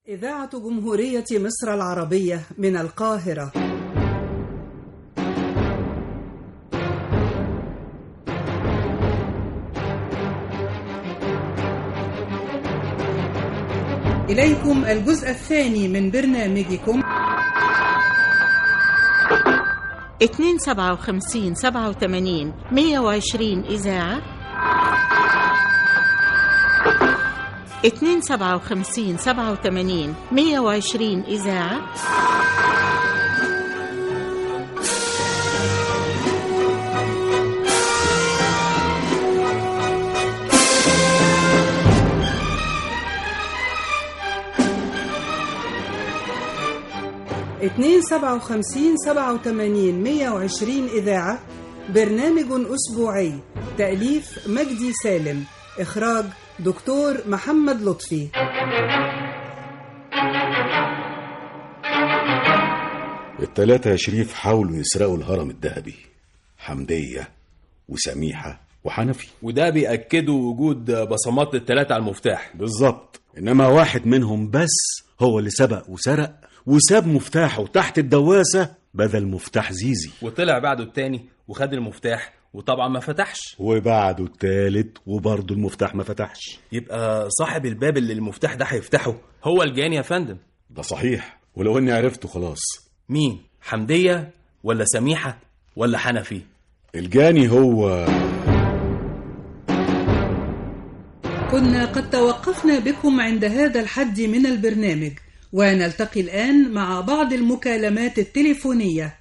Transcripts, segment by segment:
إذاعة جمهورية مصر العربية من القاهرة إليكم الجزء الثاني من برنامجكم 257 87 120 إذاعة 257 87 120 إذاعة اتنين سبعة وخمسين سبعة وتمانين مية وعشرين إذاعة برنامج أسبوعي تأليف مجدي سالم إخراج دكتور محمد لطفي التلاتة يا شريف حاولوا يسرقوا الهرم الذهبي حمدية وسميحة وحنفي وده بيأكدوا وجود بصمات التلاتة على المفتاح بالظبط إنما واحد منهم بس هو اللي سبق وسرق وساب مفتاحه تحت الدواسة بدل مفتاح زيزي وطلع بعده التاني وخد المفتاح وطبعا ما فتحش وبعده التالت وبرضه المفتاح ما فتحش يبقى صاحب الباب اللي المفتاح ده هيفتحه هو الجاني يا فندم ده صحيح ولو اني عرفته خلاص مين حمدية ولا سميحة ولا حنفي الجاني هو كنا قد توقفنا بكم عند هذا الحد من البرنامج ونلتقي الآن مع بعض المكالمات التليفونية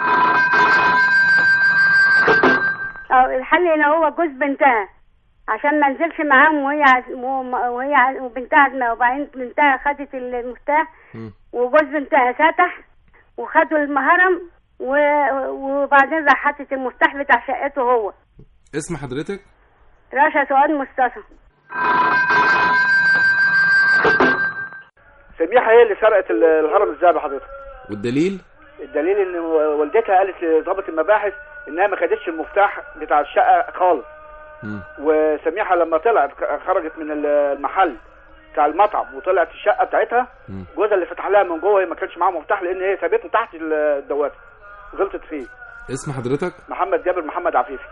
أو الحل هنا هو جوز بنتها عشان ما نزلش معاهم وهي عز- و- وهي عز- وبنتها وبعدين بنتها خدت المفتاح وجوز بنتها فتح وخدوا المهرم و- وبعدين راح حطت المفتاح بتاع شقته هو اسم حضرتك رشا سؤال مصطفى سميحه هي اللي سرقت ال- الهرم الذهبي حضرتك والدليل الدليل ان والدتها قالت لضابط المباحث انها ما خدتش المفتاح بتاع الشقه خالص مم. وسميحه لما طلعت خرجت من ال- المحل بتاع المطعم وطلعت الشقه بتاعتها مم. جوزها اللي فتح لها من جوه هي ما كانش معاها مفتاح لان هي سابته تحت الدواسه غلطت فيه اسم حضرتك محمد جابر محمد عفيفي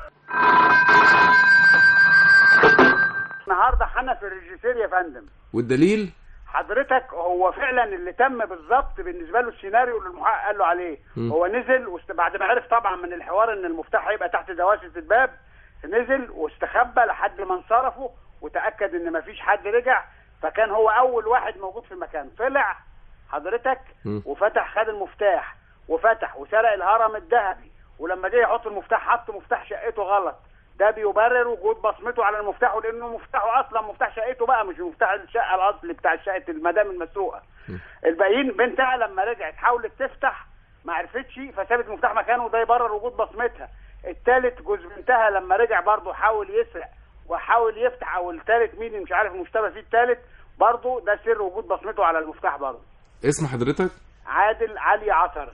النهارده حنفي الريجيسير يا فندم والدليل حضرتك هو فعلا اللي تم بالظبط بالنسبه له السيناريو اللي المحقق قال له عليه مم. هو نزل واست... بعد ما عرف طبعا من الحوار ان المفتاح هيبقى تحت دواسه الباب نزل واستخبى لحد ما انصرفوا وتاكد ان مفيش حد رجع فكان هو اول واحد موجود في المكان طلع حضرتك مم. وفتح خد المفتاح وفتح وسرق الهرم الذهبي ولما جه يحط المفتاح حط مفتاح شقته غلط ده بيبرر وجود بصمته على المفتاح لانه مفتاحه اصلا مفتاح شقته بقى مش مفتاح الشقه الاصلي بتاع شقه المدام المسروقه الباقيين بنتها لما رجعت حاولت تفتح ما عرفتش فسابت المفتاح مكانه وده يبرر وجود بصمتها التالت جوز بنتها لما رجع برضه حاول يسرق وحاول يفتح او التالت مين مش عارف المشتبه فيه التالت برضه ده سر وجود بصمته على المفتاح برضه اسم حضرتك عادل علي عطر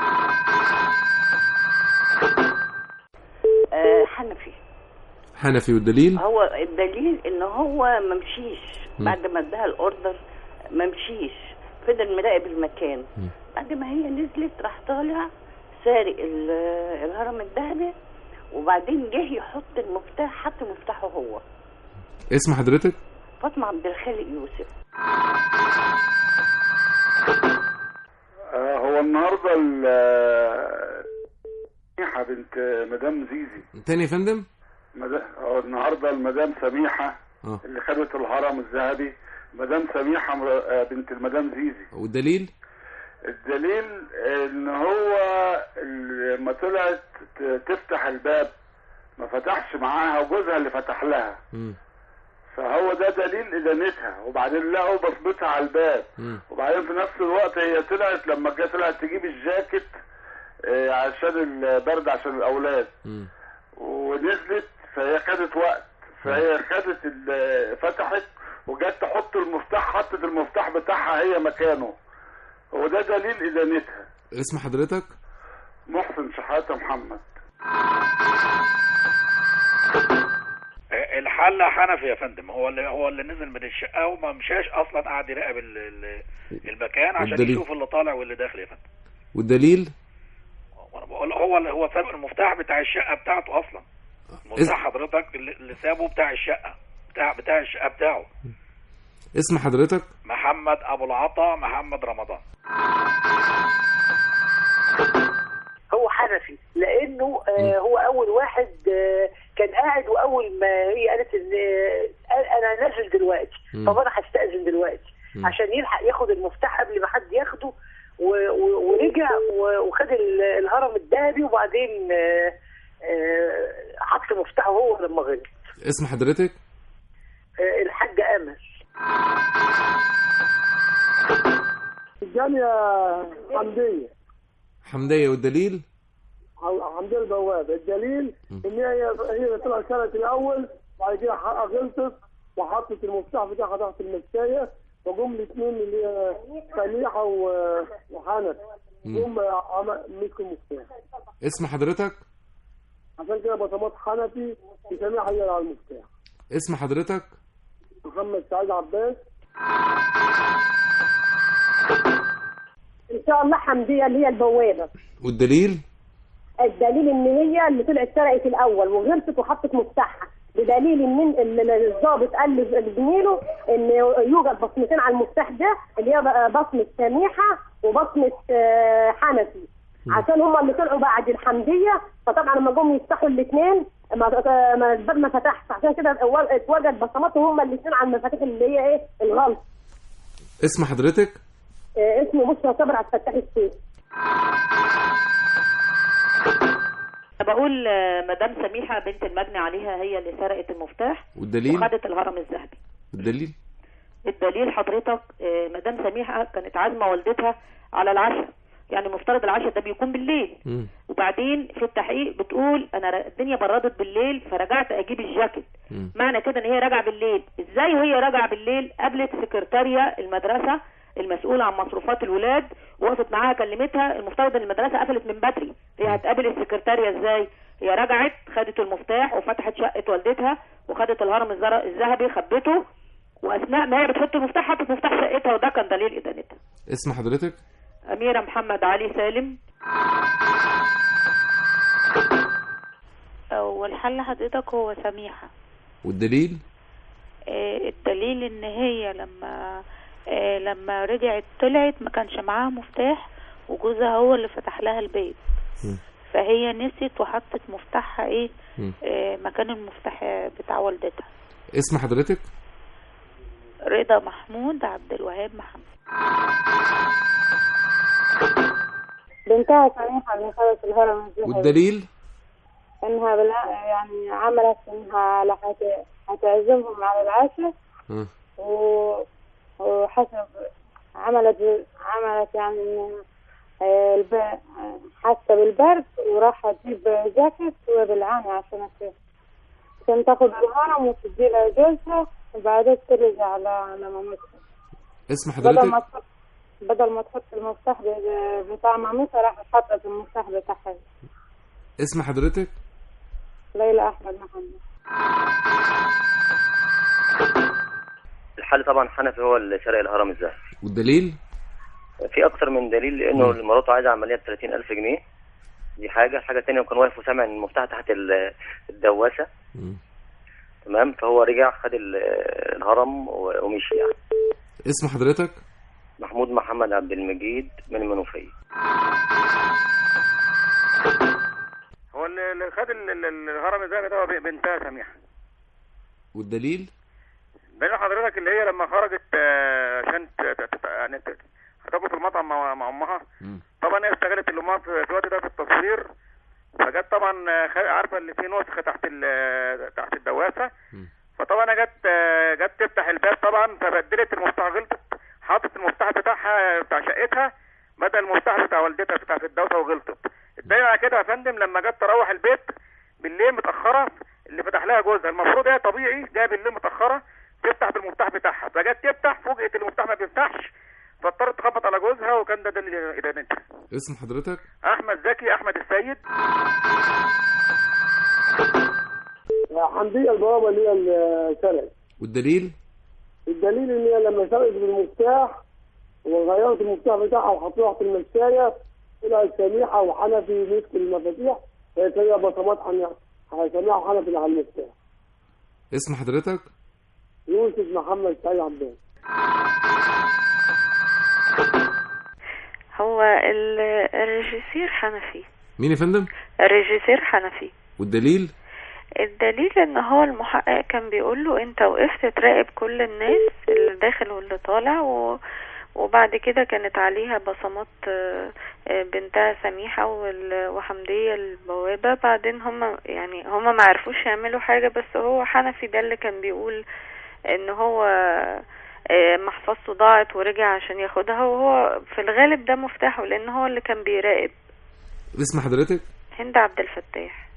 آه، حنفي حنفي والدليل هو الدليل ان هو ممشيش مم. بعد ما اداها الاوردر ممشيش فضل مراقب المكان مم. بعد ما هي نزلت راح طالع سارق ال- الهرم الذهبي وبعدين جه يحط المفتاح حط مفتاحه هو اسم حضرتك فاطمه عبد الخالق يوسف آه، هو النهارده ال- آه، سميحة بنت مدام زيزي تاني يا فندم مدا- هو النهارده المدام سميحة اه اللي خدت الهرم الذهبي مدام سميحة مر- آه، بنت المدام زيزي والدليل الدليل ان هو لما طلعت ت- تفتح الباب ما فتحش معاها وجوزها اللي فتح لها مم. فهو ده دليل ادانتها وبعدين لقوا بصمتها على الباب مم. وبعدين في نفس الوقت هي طلعت لما جت طلعت تجيب الجاكيت آه، عشان البرد عشان الاولاد مم. ونزلت فهي خدت وقت فهي خدت ال- فتحت وجت تحط المفتاح حطت المفتاح بتاعها هي مكانه وده دليل ادانتها اسم حضرتك محسن شحاته محمد الحق الحل حنفي يا فندم هو اللي هو اللي نزل من الشقه وما مشاش اصلا قاعد يراقب ال- ال- المكان عشان والدليل؟ يشوف اللي طالع واللي داخل يا فندم والدليل وانا بقول هو اللي هو ساب المفتاح بتاع الشقه بتاعته اصلا مفتاح حضرتك اللي اللي سابه بتاع الشقه بتاع بتاع الشقه بتاعه اسم حضرتك محمد ابو العطا محمد رمضان هو حنفي لانه آه هو اول واحد آه كان قاعد واول ما هي قالت ان آه قال انا نازل دلوقتي مم. طب انا هستاذن دلوقتي مم. عشان يلحق ياخد المفتاح قبل ما حد ياخده و- و- ورجع و- وخد ال- الهرم الذهبي وبعدين آه آه حط مفتاحه هو لما غلط اسم حضرتك آه الحاج امل الجامعة حمدية حمدية والدليل حمدية البواب الدليل ان هي هي اللي طلعت سنة الاول بعد كده ح- غلطت وحطت المفتاح بتاعها تحت المشاية وجم الاثنين اللي هي سميحة و- وحنف جم عم- مسكوا المفتاح اسم حضرتك عشان كده بصمات حنفي وسميحة هي اللي على المفتاح اسم حضرتك محمد سعيد عباس ان شاء الله حمديه اللي هي البوابه والدليل الدليل ان هي اللي طلعت سرقت الاول وغلطت وحطت مفتاحها بدليل ان ال- ال- الضابط قال ل- لزميله ان يوجد بصمتين على المفتاح ده اللي هي بقى بصمه سميحه وبصمه آه، حنفي عشان هم اللي طلعوا بعد الحمديه فطبعا لما جم يفتحوا الاثنين ما ما الباب ما فتحش عشان كده اتوجد بصماتهم هم الاثنين على المفاتيح اللي هي ايه الغلط اسم حضرتك آه، اسمه بشرى صبر عبد الفتاح السيف بقول آه، مدام سميحه بنت المجني عليها هي اللي سرقت المفتاح والدليل وخدت الهرم الذهبي والدليل الدليل حضرتك آه، مدام سميحه كانت عازمه والدتها على العشاء يعني مفترض العشاء ده بيكون بالليل مم. وبعدين في التحقيق بتقول انا ر- الدنيا بردت بالليل فرجعت اجيب الجاكيت مم. معنى كده ان هي راجعه بالليل ازاي وهي راجعه بالليل قابلت سكرتاريه المدرسه المسؤوله عن مصروفات الولاد وقفت معاها كلمتها المفترض ان المدرسه قفلت من بدري هي هتقابل السكرتاريه ازاي هي رجعت خدت المفتاح وفتحت شقه والدتها وخدت الهرم الزر- الذهبي خبته واثناء ما هي بتحط المفتاح حطت مفتاح شقتها وده كان دليل ادانتها اسم حضرتك اميره محمد علي سالم والحل حضرتك هو سميحة والدليل آه، الدليل ان هي لما آه، لما رجعت طلعت ما كانش معاها مفتاح وجوزها هو اللي فتح لها الباب مم. فهي نسيت وحطت مفتاحها ايه مم. آه، مكان المفتاح بتاع والدتها اسم حضرتك رضا محمود عبد الوهاب محمد بنتها سميحة اللي خدت الهرم الذهبي والدليل انها بلا يعني عملت انها لحت- هتعزمهم على العشاء ها. و- وحسب عملت عملت يعني إن آه، الب- حاسة بالبرد وراح تجيب جاكيت وبالعاني عشان ت- عشان تاخد الهرم وتدي لها جوزها وبعدين ترجع على على مامتها اسم بدل ما حضرتك تحط بدل ما تحط المفتاح ب- بتاع مامتها راح حطت المفتاح بتاعها اسم حضرتك ليلى أحمد محمد الحل طبعا حنفي هو اللي سرق الهرم الذهبي والدليل في اكتر من دليل لانه مراته عايزه عمليه ب 30000 جنيه دي حاجه الحاجه الثانيه كان واقف وسامع ان المفتاح تحت ال- الدواسه مم. تمام فهو رجع خد ال- الهرم و- ومشي يعني اسم حضرتك محمود محمد عبد المجيد من المنوفيه هو اللي اللي خد ال- ال- الهرم الذهبي ده هو ب- بنتها سميحه والدليل بين حضرتك اللي هي لما خرجت آه، عشان ت- ت- ت- يعني ت- هتاكل في المطعم مع مع امها مم. طبعا هي استغلت اللي امها في في الوقت ده في التصوير فجت طبعا آه، خ- عارفه اللي فيه نسخه تحت ال- تحت الدواسه فطبعا جت آه، جت تفتح الباب طبعا فبدلت المفتاح غلطت حاطت المفتاح بتاعها بتاع شقتها بدل المفتاح بتاع والدتها بتاع في الدوسه وغلطت الدليل على كده يا فندم لما جت تروح البيت بالليل متاخره اللي فتح لها جوزها المفروض هي طبيعي جايه بالليل متاخره تفتح بالمفتاح بتاعها فجت تفتح فوجئت المفتاح ما بيفتحش فاضطرت تخبط على جوزها وكان ده دليل ادانتها اسم حضرتك احمد زكي احمد السيد حمدية البوابة اللي هي اللي سرقت والدليل الدليل ان هي لما سرقت بالمفتاح وغيرت المفتاح بتاعها وحطوها تحت المشاية طلعت سميحة وحنفي مسكوا المفاتيح هي فيها بصمات عن سميحة وحنفي اللي على المفتاح اسم حضرتك يوسف محمد سعيد عباس هو ال- الريجيسير حنفي مين يا فندم الريجيسير حنفي والدليل الدليل ان هو المحقق كان بيقول له انت وقفت تراقب كل الناس اللي داخل واللي طالع و... وبعد كده كانت عليها بصمات آه، آه، بنتها سميحة وال- وحمدية البوابة بعدين هم يعني هم ما عرفوش يعملوا حاجة بس هو حنفي ده اللي كان بيقول ان هو آه، محفظته ضاعت ورجع عشان ياخدها وهو في الغالب ده مفتاحه لان هو اللي كان بيراقب اسم حضرتك هند عبد الفتاح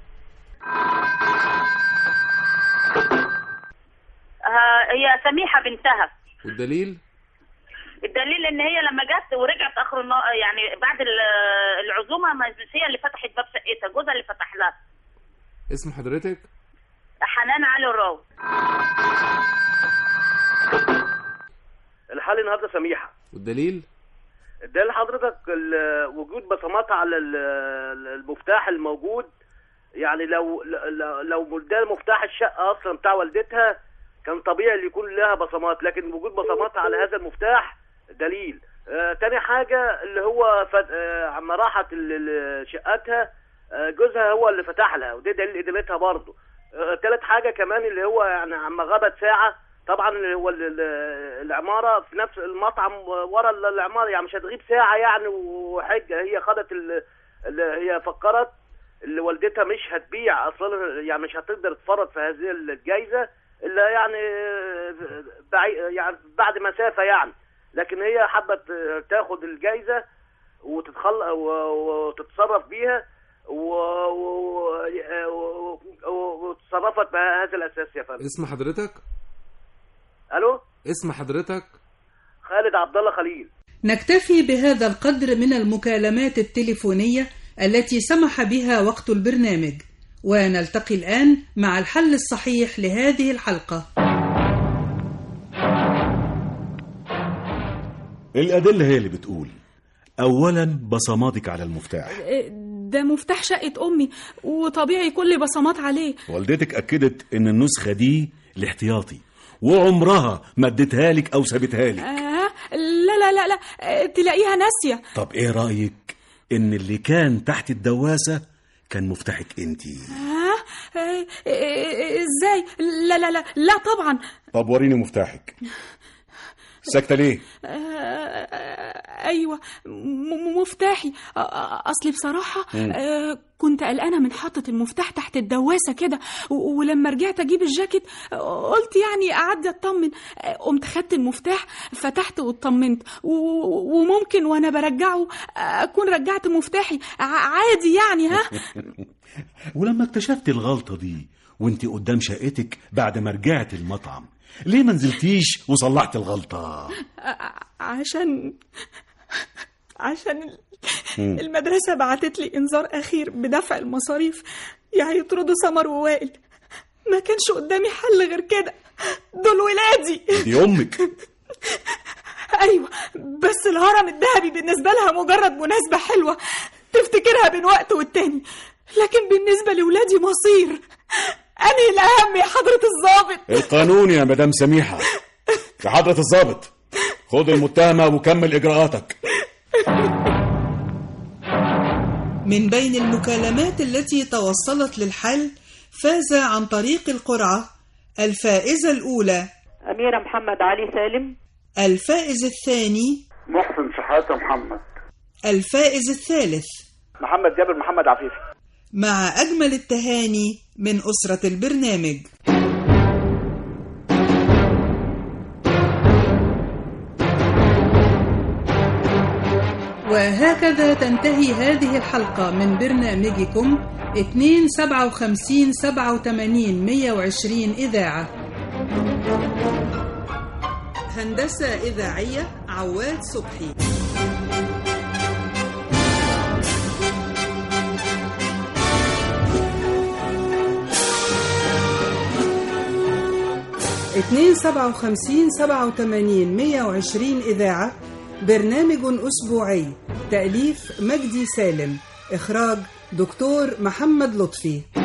آه، هي سميحة بنتها والدليل الدليل ان هي لما جت ورجعت اخر النا... يعني بعد ال- العزومه ما هي اللي فتحت باب شقتها جوزها اللي فتح لها اسم حضرتك حنان علي الراوي الحال النهارده سميحه والدليل ده لحضرتك ال- وجود بصمات على ال- ال- المفتاح الموجود يعني لو لو لو ده مفتاح الشقه اصلا بتاع والدتها كان طبيعي اللي يكون لها بصمات لكن وجود بصمات على هذا المفتاح دليل آه تاني حاجه اللي هو فت... آه عما راحت ال- ال- شقتها آه جوزها هو اللي فتح لها وده دليل ادانتها برضه آه تالت حاجه كمان اللي هو يعني عما غابت ساعه طبعا اللي هو ال- ال- العماره في نفس المطعم ورا ال- العماره يعني مش هتغيب ساعه يعني وحجه هي خدت ال- اللي هي فكرت اللي والدتها مش هتبيع اصلا يعني مش هتقدر تفرط في هذه الجائزه الا يعني بعي يعني بعد مسافه يعني لكن هي حابه تاخد الجائزه وتتخل و- وتتصرف بيها و... و... و... و... وتصرفت بهذا الاساس يا فندم اسم حضرتك الو اسم حضرتك خالد عبد الله خليل نكتفي بهذا القدر من المكالمات التليفونية التي سمح بها وقت البرنامج ونلتقي الآن مع الحل الصحيح لهذه الحلقة الأدلة هي اللي بتقول أولا بصماتك على المفتاح ده مفتاح شقة أمي وطبيعي كل بصمات عليه والدتك أكدت إن النسخة دي الاحتياطي وعمرها ما اديتها لك أو سابتها لك آه لا لا لا لا آه، تلاقيها ناسية طب إيه رأيك إن اللي كان تحت الدواسة كان مفتاحك أنتي آه آه، آه، ازاي لا لا لا لا طبعا طب وريني مفتاحك ساكتة ليه آه، آه، ايوه م- م- مفتاحي آه، آه، اصلي بصراحه مم. آه، كنت قلقانه من حاطه المفتاح تحت الدواسه كده و- ولما رجعت اجيب الجاكيت آه، قلت يعني اعدي اطمن آه، قمت خدت المفتاح فتحت واطمنت و- وممكن وانا برجعه آه، اكون رجعت مفتاحي ع- عادي يعني ها ولما اكتشفت الغلطة دي وانت قدام شقتك بعد ما رجعت المطعم ليه ما نزلتيش وصلحت الغلطة آه، عشان عشان ال- مم. المدرسة بعتت لي إنذار أخير بدفع المصاريف يعني يطردوا سمر ووائل ما كانش قدامي حل غير كده دول ولادي دي أمك أيوة بس الهرم الذهبي بالنسبة لها مجرد مناسبة حلوة تفتكرها بين وقت والتاني لكن بالنسبة لولادي مصير أنهي الأهم يا حضرة الضابط القانون يا مدام سميحة يا حضرة الضابط خد المتهمة وكمل إجراءاتك من بين المكالمات التي توصلت للحل فاز عن طريق القرعة الفائزة الأولى أميرة محمد علي سالم الفائز الثاني محسن شحاتة محمد الفائز الثالث محمد جابر محمد عفيفي مع أجمل التهاني من أسرة البرنامج وهكذا تنتهي هذه الحلقة من برنامجكم 257 87 120 إذاعة هندسة إذاعية عواد صبحي 257 87 120 إذاعة برنامج أسبوعي تأليف مجدي سالم إخراج دكتور محمد لطفي